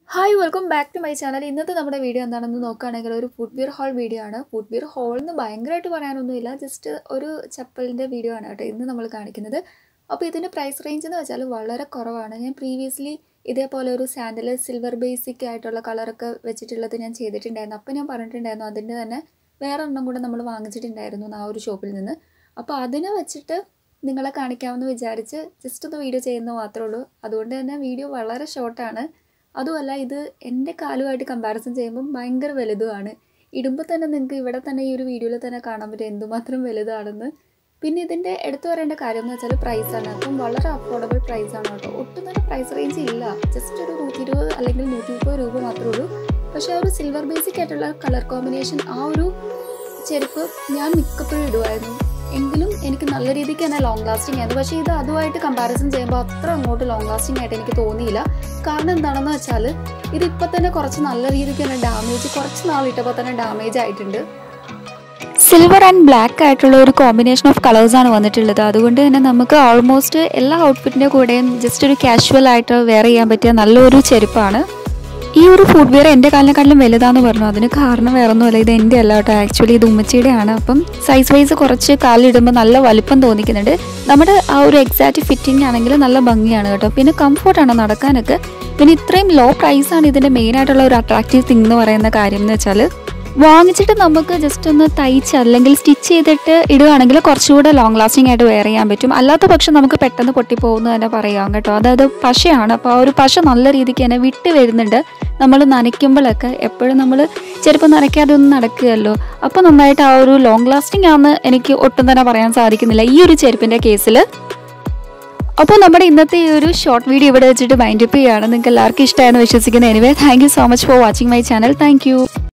hi welcome back to my channel ഇന്നത്തെ നമ്മുടെ video എന്താണെന്ന് നോക്കുകയാണെങ്കിൽ ഒരു ഫുഡ് ബിയർ ഹോൾ വീഡിയോ ആണ് ഫുഡ് ബിയർ ഹോൾ എന്ന് ഭയങ്കരമായിട്ട് പറയാനൊന്നുമില്ല ജസ്റ്റ് ഒരു ചപ്പലിൻ്റെ വീഡിയോ ആണ് കേട്ടോ ഇന്ന് നമ്മൾ കാണിക്കുന്നത് അപ്പോൾ ഇതിൻ്റെ പ്രൈസ് റേഞ്ച് എന്ന് വെച്ചാൽ വളരെ കുറവാണ് ഞാൻ പ്രീവിയസ്ലി ഇതേപോലെ ഒരു സാൻഡൽ സിൽവർ ബേസിക് ആയിട്ടുള്ള കളറൊക്കെ വെച്ചിട്ടുള്ളത് ഞാൻ ചെയ്തിട്ടുണ്ടായിരുന്നു അപ്പോൾ ഞാൻ പറഞ്ഞിട്ടുണ്ടായിരുന്നു അതിൻ്റെ തന്നെ വേറെ ഒരെണ്ണം കൂടെ നമ്മൾ വാങ്ങിച്ചിട്ടുണ്ടായിരുന്നു ആ ഒരു ഷോപ്പിൽ നിന്ന് അപ്പോൾ അതിനെ വെച്ചിട്ട് നിങ്ങളെ കാണിക്കാമെന്ന് വിചാരിച്ച് ജസ്റ്റ് ഒന്ന് വീഡിയോ ചെയ്യുന്നത് മാത്രമേ ഉള്ളൂ അതുകൊണ്ട് തന്നെ വീഡിയോ വളരെ ഷോർട്ടാണ് അതുമല്ല ഇത് എൻ്റെ കാലുമായിട്ട് കമ്പാരിസൺ ചെയ്യുമ്പം ഭയങ്കര വലുതുമാണ് ഇടുമ്പോൾ തന്നെ നിങ്ങൾക്ക് ഇവിടെ തന്നെ ഈ ഒരു വീഡിയോയിൽ തന്നെ കാണാൻ പറ്റും എന്തുമാത്രം വലുതാണെന്ന് പിന്നെ ഇതിൻ്റെ എടുത്തു പറയേണ്ട കാര്യം എന്ന് വെച്ചാൽ പ്രൈസാണ് അപ്പം വളരെ അഫോർഡബിൾ പ്രൈസാണ് കേട്ടോ ഒട്ടും തന്നെ പ്രൈസ് റേഞ്ച് ഇല്ല ജസ്റ്റ് ഒരു നൂറ്റി ഇരുപത് അല്ലെങ്കിൽ നൂറ്റി മുപ്പത് രൂപ മാത്രമേ ഉള്ളൂ പക്ഷേ ആ ഒരു സിൽവർ ബേസിക് ആയിട്ടുള്ള കളർ കോമ്പിനേഷൻ ആ ഒരു ചെരുപ്പ് ഞാൻ മിക്കപ്പോഴും ഇടുമായിരുന്നു എങ്കിലും എനിക്ക് നല്ല രീതിക്ക് തന്നെ ലോങ് ലാസ്റ്റിംഗ് ആയിരുന്നു പക്ഷേ ഇത് അതുമായിട്ട് കമ്പാരിസൺ ചെയ്യുമ്പോൾ അത്ര അങ്ങോട്ട് ലോങ് ലാസ്റ്റിംഗ് ആയിട്ട് എനിക്ക് തോന്നിയില്ല കാരണം എന്താണെന്ന് വെച്ചാൽ ഇതിപ്പോൾ തന്നെ കുറച്ച് നല്ല രീതിക്ക് തന്നെ ഡാമേജ് കുറച്ച് നാളിട്ടപ്പോൾ തന്നെ ഡാമേജ് ആയിട്ടുണ്ട് സിൽവർ ആൻഡ് ബ്ലാക്ക് ആയിട്ടുള്ള ഒരു കോമ്പിനേഷൻ ഓഫ് കളേഴ്സാണ് വന്നിട്ടുള്ളത് അതുകൊണ്ട് തന്നെ നമുക്ക് ഓൾമോസ്റ്റ് എല്ലാ ഔട്ട്ഫിറ്റിൻ്റെ കൂടെയും ജസ്റ്റ് ഒരു കാഷ്വൽ ആയിട്ട് വെയർ ചെയ്യാൻ പറ്റിയ നല്ലൊരു ചെരുപ്പാണ് ഈ ഒരു ഫുഡ് വെയർ എൻ്റെ കാലിനെക്കാട്ടിലും വലുതാന്ന് പറഞ്ഞു അതിന് കാരണം വേറെ ഒന്നുമല്ല ഇത് എൻ്റെ അല്ല കേട്ടോ ആക്ച്വലി ഇത് ഉമ്മച്ചിയുടെ ആണ് അപ്പം സൈസ് വൈസ് കുറച്ച് കാലിടുമ്പോൾ നല്ല വലിപ്പം തോന്നിക്കുന്നുണ്ട് നമ്മുടെ ആ ഒരു എക്സാക്റ്റ് ഫിറ്റിംഗ് ആണെങ്കിൽ നല്ല ഭംഗിയാണ് കേട്ടോ പിന്നെ കംഫർട്ടാണ് നടക്കാനൊക്കെ പിന്നെ ഇത്രയും ലോ പ്രൈസാണ് ഇതിൻ്റെ മെയിൻ ആയിട്ടുള്ള ഒരു അട്രാക്റ്റീവ് തിങ് എന്ന് പറയുന്ന കാര്യം എന്ന് വെച്ചാൽ വാങ്ങിച്ചിട്ട് നമുക്ക് ജസ്റ്റ് ഒന്ന് തയ്ച്ച് അല്ലെങ്കിൽ സ്റ്റിച്ച് ചെയ്തിട്ട് ഇടുകയാണെങ്കിൽ കുറച്ചുകൂടെ ലോങ് ലാസ്റ്റിംഗ് ആയിട്ട് വെയർ ചെയ്യാൻ പറ്റും അല്ലാത്ത പക്ഷം നമുക്ക് പെട്ടെന്ന് പൊട്ടിപ്പോകുന്നു തന്നെ പറയാം കേട്ടോ അതായത് പശയാണ് അപ്പോൾ ആ ഒരു പശ നല്ല രീതിക്ക് തന്നെ വിട്ട് വരുന്നുണ്ട് നമ്മൾ നനയ്ക്കുമ്പോഴൊക്കെ എപ്പോഴും നമ്മൾ ചെരുപ്പം നനയ്ക്കാതെ ഒന്നും നടക്കുകയല്ലോ അപ്പോൾ നന്നായിട്ട് ആ ഒരു ലോങ് ലാസ്റ്റിംഗ് ആണെന്ന് എനിക്ക് ഒട്ടും തന്നെ പറയാൻ സാധിക്കുന്നില്ല ഈ ഒരു ചെരുപ്പിൻ്റെ കേസിൽ അപ്പോൾ നമ്മുടെ ഇന്നത്തെ ഈ ഒരു ഷോർട്ട് വീഡിയോ ഇവിടെ വെച്ചിട്ട് മൈൻഡ് അപ്പ് ചെയ്യുകയാണ് നിങ്ങൾക്ക് എല്ലാവർക്കും ഇഷ്ടമായെന്ന് വിശ്വസിക്കുന്നു anyway thank you so much for watching my channel thank